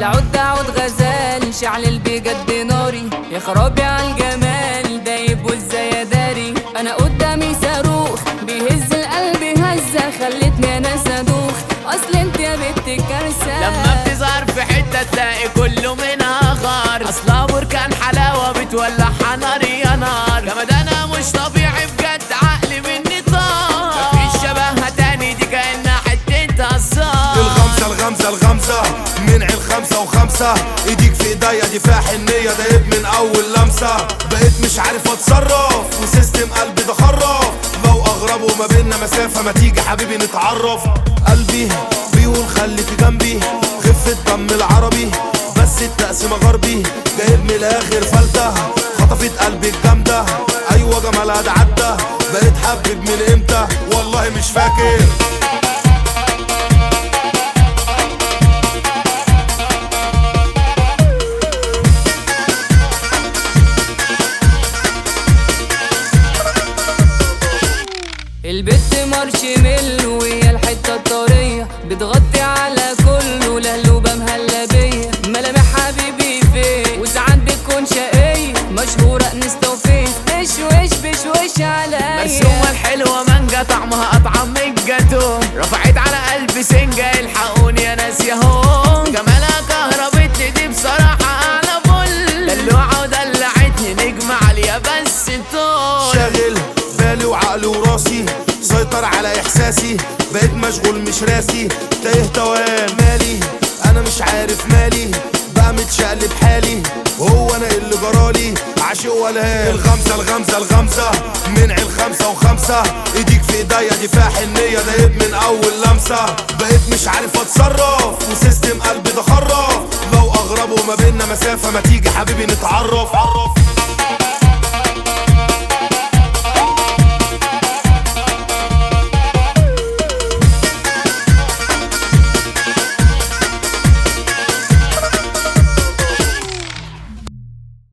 العود عود غزال شعل بجد ناري يا خرابي على الجمال دايب وازاي داري انا قدامي صاروخ بيهز القلب هزه خلتني انا صاروخ اصل انت يا بنت كارثه لما بتظهر في حتة تلاقي كله منها غار اصلا بركان حلاوة بتولعها نار يا نار جمد انا مش طبيعي بجد عقلي مني طار مفيش شبهها تاني دي كأنها حتة هزار الغمزة الغمزة الغمزة منع الخمسة وخمسة ايديك في ايديا دي فيها حنية دايب من اول لمسة بقيت مش عارف اتصرف وسيستم قلبي ده خرف لو اغرب وما بينا مسافة ما تيجي حبيبي نتعرف قلبي بيقول خليكي جنبي خفة دم العربي بس التقسيمة غربي جايب من الاخر فلتة خطفت قلبي الجامدة ايوه جمالها ده عدى بقيت حبب من امتى والله مش فاكر البت مارشميل وهي الحته الطريه بتغطي على كله لهلوبه مهلا بيا ملامح حبيبي فين وساعات بتكون شقيه مشهوره انستا وفيس بشوش بشوش عليا مرسومة الحلوة مانجا طعمها أطعم من الجاتو رفعت على قلبي سنجة الحقوني يا ناس ياهو جمالها كهربتني دي بصراحة أعلى فل دلوعة ودلعتني نجم عالية بس طول شاغل بالي وعقلي وراسي سيطر على احساسي بقيت مشغول مش راسي تايه توهان مالي انا مش عارف مالي بقى متشقلب حالي هو انا اللي جرالي عاشق ولا الغمزه الغمزه الغمزه منع الخمسه وخمسه ايديك في ايديا دي فيها حنيه دايب من اول لمسه بقيت مش عارف اتصرف وسيستم قلبي ده خرف لو اغرب وما بينا مسافه ما تيجي حبيبي نتعرف